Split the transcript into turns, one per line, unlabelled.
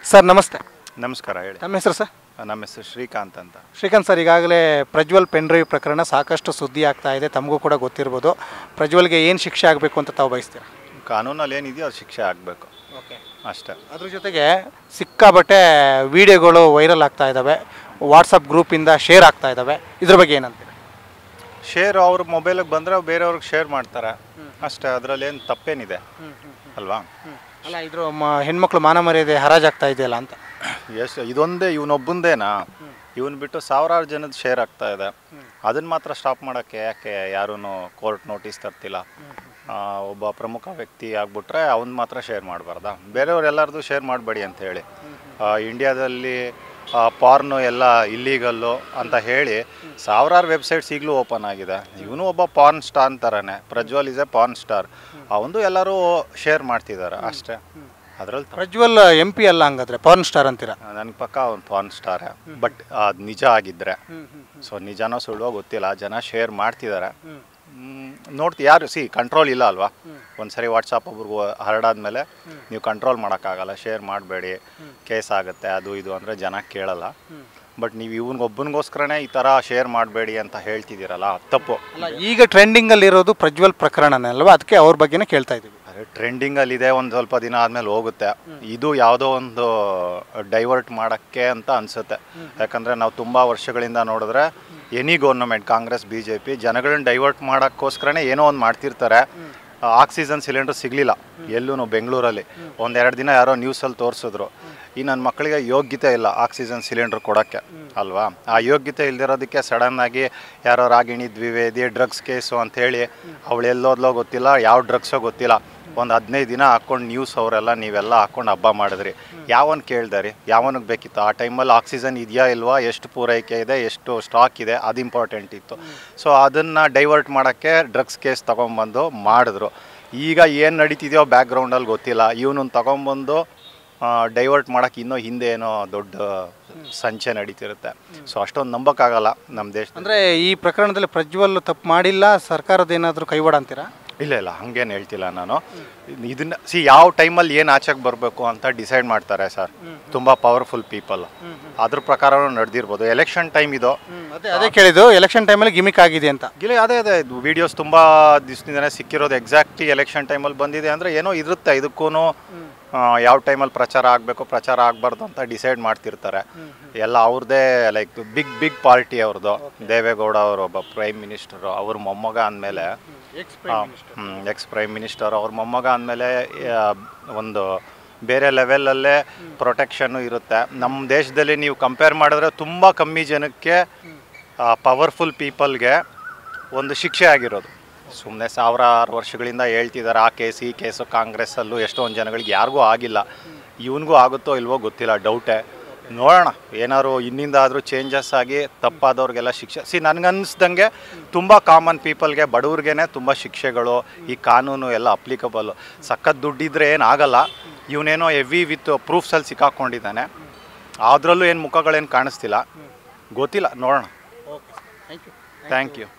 sir ನಮಸ್ತೆ
ನಮಸ್ಕಾರ ಹೇಳಿ
ನಮ್ಮ ಹೆಸರು ಸರ್
ನಮ್ಮ ಹೆಸರು ಶ್ರೀಕಾಂತ್ ಅಂತ
ಶ್ರೀಕಾಂತ್ ಸರ್ ಈಗಾಗಲೇ ಪ್ರಜ್ವಲ್ ಪೆನ್ ಡ್ರೈವ್ ಪ್ರಕರಣ ಸಾಕಷ್ಟು ಸುದ್ದಿ ಆಗ್ತಾ ಇದೆ ತಮಗೂ ಕೂಡ ಗೊತ್ತಿರ್ಬೋದು ಪ್ರಜ್ವಲ್ಗೆ ಏನು ಶಿಕ್ಷೆ ಆಗಬೇಕು ಅಂತ ತಾವು ಬಯಸ್ತೀರಾ
ಕಾನೂನಲ್ಲಿ ಏನಿದೆಯೋ ಅದು ಶಿಕ್ಷೆ ಆಗಬೇಕು
ಓಕೆ
ಅಷ್ಟೇ
ಅದ್ರ ಜೊತೆಗೆ ಸಿಕ್ಕಾಬಟ್ಟೆ ವಿಡಿಯೋಗಳು ವೈರಲ್ ಆಗ್ತಾ ಇದ್ದಾವೆ ವಾಟ್ಸಪ್ ಗ್ರೂಪಿಂದ ಶೇರ್ ಆಗ್ತಾ ಇದ್ದಾವೆ ಇದ್ರ ಬಗ್ಗೆ ಏನಂತೀರಾ
ಶೇರ್ ಅವ್ರ ಮೊಬೈಲಿಗೆ ಬಂದರೆ ಬೇರೆಯವ್ರಿಗೆ ಶೇರ್ ಮಾಡ್ತಾರೆ ಅಷ್ಟೇ ಅದರಲ್ಲಿ ಏನು ತಪ್ಪೇನಿದೆ ಅಲ್ವಾ
ಅಲ್ಲ ಇದ್ರ ಮ- ಹೆಣ್ಮಕ್ಳು ಮಾನ ಮರ್ಯಾದೆ ಹರಾಜಾಗ್ತಾ ಇದೆಯಲ್ಲ ಅಂತ
ಎಷ್ಟು ಇದೊಂದೇ ಇವನೊಬ್ಬಂದೇನಾ ಇವನ್ ಬಿಟ್ಟು ಸಾವಿರಾರು ಜನದ ಶೇರ್ ಆಗ್ತಾ ಇದೆ ಅದನ್ನ ಮಾತ್ರ ಸ್ಟಾಪ್ ಮಾಡೋಕ್ಕೆ ಯಾಕೆ ಯಾರೂ ಕೋರ್ಟ್ ನೋಟಿಸ್ ತರ್ತಿಲ್ಲ ಆ, ಒಬ್ಬ ಪ್ರಮುಖ ವ್ಯಕ್ತಿ ಆಗ್ಬಿಟ್ರೆ ಅವ್ನು ಮಾತ್ರ ಶೇರ್ ಮಾಡಬಾರ್ದಾ ಬೇರೆಯವ್ರು ಎಲ್ಲರದು ಶೇರ್ ಮಾಡಬೇಡಿ ಅಂತ ಹೇಳಿ ಆ, ಇಂಡಿಯಾದಲ್ಲಿ ಪಾರ್ನು ಎಲ್ಲ ಇಲ್ಲೀಗಲ್ಲು ಅಂತ ಹೇಳಿ ಸಾವಿರಾರು ವೆಬ್ಸೈಟ್ಸ್ ಈಗಲೂ ಓಪನ್ ಆಗಿದೆ ಇವನು ಒಬ್ಬ ಪಾರ್ನ್ ಸ್ಟಾರ್ ಅಂತಾರನೆ Prajwal is a porn star ಅವನು ಎಲ್ಲರೂ ಶೇರ್ ಮಾಡ್ತಿದ್ದಾರೆ ಅಷ್ಟೇ ಅದರಲ್ಲಿ
ಪ್ರಜ್ವಲ್ ಎಂ ಪಿ ಅಲ್ಲ ಹಂಗಾದ್ರೆ ಪವನ್ ಸ್ಟಾರ್ ಅಂತೀರಾ
ನನಗೆ ಪಕ್ಕ ಒಂದು ಪಾರ್ನ್ ಸ್ಟಾರ್ ಬಟ್ ಅದು ನಿಜ ಆಗಿದ್ರೆ ಸೊ ನಿಜನೋ ಸುಳ್ಳು ಗೊತ್ತಿಲ್ಲ ಜನ ಶೇರ್ ಮಾಡ್ತಿದ್ದಾರೆ ನೋಡ್ತಿ ಯಾರು ಸಿ ಕಂಟ್ರೋಲ್ ಇಲ್ಲ ಅಲ್ವಾ ಒಂದ್ಸರಿ ವಾಟ್ಸಪ್ ಒಬ್ರಿಗೂ ಹರಡಾದ್ಮೇಲೆ ನೀವು ಕಂಟ್ರೋಲ್ ಮಾಡೋಕ್ಕಾಗಲ್ಲ ಶೇರ್ ಮಾಡಬೇಡಿ ಕೇಸ್ ಆಗುತ್ತೆ ಅದು ಇದು ಅಂದರೆ ಜನ ಕೇಳಲ್ಲ ಬಟ್ ನೀವು ಇವನಿಗೊಬ್ಬನಿಗೋಸ್ಕರನೇ ಈ ಥರ ಶೇರ್ ಮಾಡಬೇಡಿ ಅಂತ ಹೇಳ್ತಿದ್ದೀರಲ್ಲ ಅದ್ ತಪ್ಪು
ಅಲ್ಲ ಈಗ ಟ್ರೆಂಡಿಂಗ್ ಇರೋದು ಪ್ರಜ್ವಲ್ ಪ್ರಕರಣನೇ ಅಲ್ವಾ ಅದಕ್ಕೆ ಅವ್ರ ಬಗ್ಗೆನೇ ಕೇಳ್ತಾ ಇದ್ದೀವಿ
ಅದೇ ಟ್ರೆಂಡಿಂಗಲ್ಲಿದೆ ಒಂದು ಸ್ವಲ್ಪ ದಿನ ಆದಮೇಲೆ ಹೋಗುತ್ತೆ ಇದು ಯಾವುದೋ ಒಂದು ಡೈವರ್ಟ್ ಮಾಡೋಕ್ಕೆ ಅಂತ ಅನಿಸುತ್ತೆ ಯಾಕಂದರೆ ನಾವು ತುಂಬ ವರ್ಷಗಳಿಂದ ನೋಡಿದ್ರೆ any government Congress B J P ಜನಗಳನ್ನ ಡೈವರ್ಟ್ ಮಾಡೋಕ್ಕೋಸ್ಕರನೇ ಏನೋ ಒಂದು ಮಾಡ್ತಿರ್ತಾರೆ ಆಕ್ಸಿಜನ್ ಸಿಲಿಂಡರ್ ಸಿಗಲಿಲ್ಲ ಎಲ್ಲೂ ಬೆಂಗಳೂರಲ್ಲಿ ಒಂದೆರಡು ದಿನ ಯಾರೋ ನ್ಯೂಸಲ್ಲಿ ತೋರಿಸಿದ್ರು ಈ ನನ್ನ ಮಕ್ಕಳಿಗೆ ಯೋಗ್ಯತೆ ಇಲ್ಲ ಆಕ್ಸಿಜನ್ ಸಿಲಿಂಡರ್ ಕೊಡೋಕ್ಕೆ ಅಲ್ವಾ ಆ ಯೋಗ್ಯತೆ ಇಲ್ದಿರೋದಕ್ಕೆ ಸಡನ್ನಾಗಿ ಯಾರೋ ರಾಗಿಣಿ ದ್ವಿವೇದಿ ಡ್ರಗ್ಸ್ ಕೇಸು ಅಂಥೇಳಿ ಅವಳು ಎಲ್ಲೋದ್ಲೋ ಗೊತ್ತಿಲ್ಲ ಯಾವ ಡ್ರಗ್ಸೋ ಗೊತ್ತಿಲ್ಲ ಒಂದು ಹದಿನೈದು ದಿನ ಹಾಕ್ಕೊಂಡು ನ್ಯೂಸ್ ಅವರೆಲ್ಲ ನೀವೆಲ್ಲ ಹಾಕ್ಕೊಂಡು ಹಬ್ಬ ಮಾಡಿದ್ರಿ ಯಾವನ್ ಕೇಳ್ದಾರಿ ಯಾವನಿಗೆ ಬೇಕಿತ್ತು ಆ ಟೈಮಲ್ಲಿ ಆಕ್ಸಿಜನ್ ಇದೆಯಾ ಇಲ್ವಾ ಎಷ್ಟು ಪೂರೈಕೆ ಇದೆ ಎಷ್ಟು ಸ್ಟಾಕ್ ಇದೆ ಅದು ಇಂಪಾರ್ಟೆಂಟ್ ಇತ್ತು ಸೊ ಅದನ್ನು ಡೈವರ್ಟ್ ಮಾಡೋಕ್ಕೆ ಡ್ರಗ್ಸ್ ಕೇಸ್ ತೊಗೊಂಬಂದು ಮಾಡಿದ್ರು ಈಗ ಏನು ನಡೀತಿದೆಯೋ ಬ್ಯಾಕ್ಗ್ರೌಂಡಲ್ಲಿ ಗೊತ್ತಿಲ್ಲ ಇವನನ್ನು ತೊಗೊಂಬಂದು ಡೈವರ್ಟ್ ಮಾಡೋಕ್ಕೆ ಇನ್ನೂ ಹಿಂದೆ ಏನೋ ದೊಡ್ಡ ಸಂಚೆ ನಡೀತಿರುತ್ತೆ ಸೊ ಅಷ್ಟೊಂದು ನಂಬೋಕ್ಕಾಗಲ್ಲ ನಮ್ಮ ದೇಶ
ಅಂದ್ರೆ ಈ ಪ್ರಕರಣದಲ್ಲಿ ಪ್ರಜ್ವಲ್ ತಪ್ಪು ಮಾಡಿಲ್ಲ ಸರ್ಕಾರದ ಏನಾದರೂ ಕೈವಾಡ ಅಂತೀರಾ
ಇಲ್ಲ ಇಲ್ಲ ಹಂಗೇನು ಹೇಳ್ತಿಲ್ಲ ನಾನು ಇದನ್ನ ಸಿ ಯಾವ ಟೈಮಲ್ಲಿ ಏನು ಆಚೆಗೆ ಬರಬೇಕು ಅಂತ ಡಿಸೈಡ್ ಮಾಡ್ತಾರೆ ಸರ್ ತುಂಬ ಪವರ್ಫುಲ್ ಪೀಪಲ್ ಅದ್ರ ಪ್ರಕಾರ ನಡೆದಿರ್ಬೋದು ಎಲೆಕ್ಷನ್ ಟೈಮ್ ಇದು
ಅದೇ ಅದೇ ಕೇಳಿದ್ದು ಎಲೆಕ್ಷನ್ ಟೈಮಲ್ಲಿ ಗಿಮಿಕ್ ಆಗಿದೆ ಅಂತ
ಇಲ್ಲ ಅದೇ ಅದೇ ವಿಡಿಯೋಸ್ ತುಂಬ ದಿವಸದಿಂದನೇ ಸಿಕ್ಕಿರೋದು ಎಕ್ಸಾಕ್ಟ್ ಎಲೆಕ್ಷನ್ ಟೈಮಲ್ಲಿ ಬಂದಿದೆ ಅಂದರೆ ಏನೋ ಇರುತ್ತೆ ಇದಕ್ಕೂ ಯಾವ ಟೈಮಲ್ಲಿ ಪ್ರಚಾರ ಆಗಬೇಕು ಪ್ರಚಾರ ಆಗಬಾರ್ದು ಅಂತ ಡಿಸೈಡ್ ಮಾಡ್ತಿರ್ತಾರೆ ಎಲ್ಲ ಅವ್ರದ್ದೇ ಲೈಕ್ ಬಿಗ್ ಬಿಗ್ ಪಾರ್ಟಿ ಅವ್ರದ್ದು ದೇವೇಗೌಡ ಅವರು ಒಬ್ಬ ಪ್ರೈಮ್ ಮಿನಿಸ್ಟರು ಅವ್ರ ಮೊಮ್ಮಗ ಅಂದಮೇಲೆ ಎಕ್ಸ್ ಪ್ರೈಮ್ ಮಿನಿಸ್ಟರ್ ಅವ್ರ ಮೊಮ್ಮಗ ಅಂದಮೇಲೆ ಒಂದು ಬೇರೆ ಲೆವೆಲಲ್ಲೇ ಪ್ರೊಟೆಕ್ಷನ್ನು ಇರುತ್ತೆ ನಮ್ಮ ದೇಶದಲ್ಲಿ ನೀವು ಕಂಪೇರ್ ಮಾಡಿದ್ರೆ ತುಂಬ ಕಮ್ಮಿ ಜನಕ್ಕೆ ಪವರ್ಫುಲ್ ಪೀಪಲ್ಗೆ ಒಂದು ಶಿಕ್ಷೆ ಆಗಿರೋದು ಸುಮ್ಮನೆ ಸಾವಿರಾರು ವರ್ಷಗಳಿಂದ ಹೇಳ್ತಿದ್ದಾರೆ ಆ ಕೇಸ್ ಈ ಕೇಸು ಕಾಂಗ್ರೆಸ್ಸಲ್ಲೂ ಎಷ್ಟೊಂದು ಜನಗಳಿಗೆ ಯಾರಿಗೂ ಆಗಿಲ್ಲ ಇವನಿಗೂ ಆಗುತ್ತೋ ಇಲ್ವೋ ಗೊತ್ತಿಲ್ಲ ಡೌಟೇ ನೋಡೋಣ ಏನಾದ್ರು ಇನ್ನಿಂದ ಆದರೂ ಚೇಂಜಸ್ ಆಗಿ ತಪ್ಪಾದವ್ರಿಗೆಲ್ಲ ಶಿಕ್ಷೆ ಸಿ ನನಗನ್ಸ್ದಂಗೆ ತುಂಬ ಕಾಮನ್ ಪೀಪಲ್ಗೆ ಬಡವ್ರಿಗೇ ತುಂಬ ಶಿಕ್ಷೆಗಳು ಈ ಕಾನೂನು ಎಲ್ಲ ಅಪ್ಲಿಕಬಲ್ಲು ಸಖತ್ ದುಡ್ಡಿದ್ರೆ ಏನಾಗಲ್ಲ ಇವನೇನೋ ಎವಿ ವಿತ್ ಪ್ರೂಫ್ಸಲ್ಲಿ ಸಿಕ್ಕಾಕೊಂಡಿದ್ದಾನೆ ಅದರಲ್ಲೂ ಏನು ಮುಖಗಳೇನು ಕಾಣಿಸ್ತಿಲ್ಲ ಗೊತ್ತಿಲ್ಲ ನೋಡೋಣ ಥ್ಯಾಂಕ್ ಯು